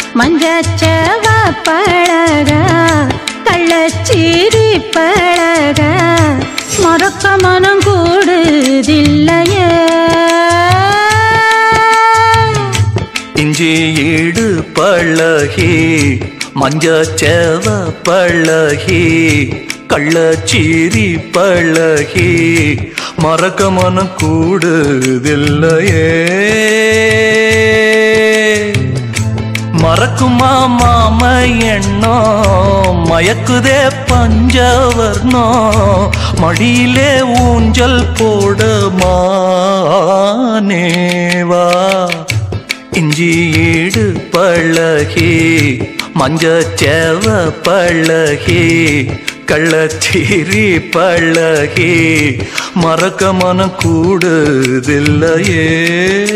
மஞ்சச்சவ பழக கள்ளச்சீரி பழக மறக்க மனம் கூடுதில்லையே இஞ்சி ஈடு பழகி மஞ்சச்சேவ பழகி கள்ளச்சீரி பழகி மறக்க மனம் கூடுதில்லையே மறக்குமா மாம எண்ணோ மயக்குதே பஞ்சவர்ணோ மடியிலே ஊஞ்சல் போட மானேவா இஞ்சி ஈடு பழகி மஞ்சச்சேவ பழகி கள்ளச்சீரி பழகி மறக்க மனம் கூடுதில்லையே